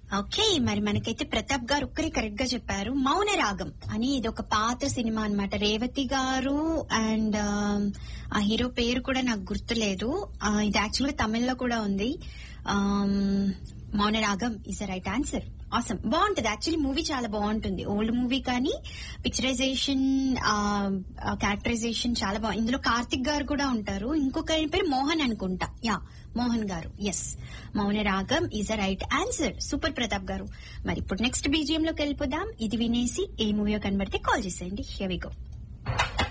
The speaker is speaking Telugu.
ఓకే మరి మనకైతే ప్రతాప్ గారు ఒక్కరే కరెక్ట్ గా చెప్పారు మౌన రాగం అని ఇది ఒక పాత సినిమా అన్నమాట రేవతి గారు అండ్ ఆ హీరో పేరు కూడా నాకు గుర్తులేదు ఆ, ఇది యాక్చువల్గా తమిళ్లో కూడా ఉంది Mouna Ragam is right answer awesome బాగుంటది యాక్చువల్లీ మూవీ చాలా బాగుంటుంది ఓల్డ్ మూవీ కానీ పిక్చరైజేషన్ క్యారెక్టరైజేషన్ చాలా బాగుంది ఇందులో కార్తిక్ గారు కూడా ఉంటారు ఇంకొక ఆయన పేరు మోహన్ అనుకుంటా యా మోహన్ గారు yes Mouna Ragam is a right answer super Pratap గారు మరి ఇప్పుడు నెక్స్ట్ బీజిఎం లోకి వెళ్ళిపోదాం ఇది వినేసి ఏ మూవీయో కనబడితే కాల్ చేసేయండి హియర్ వి గో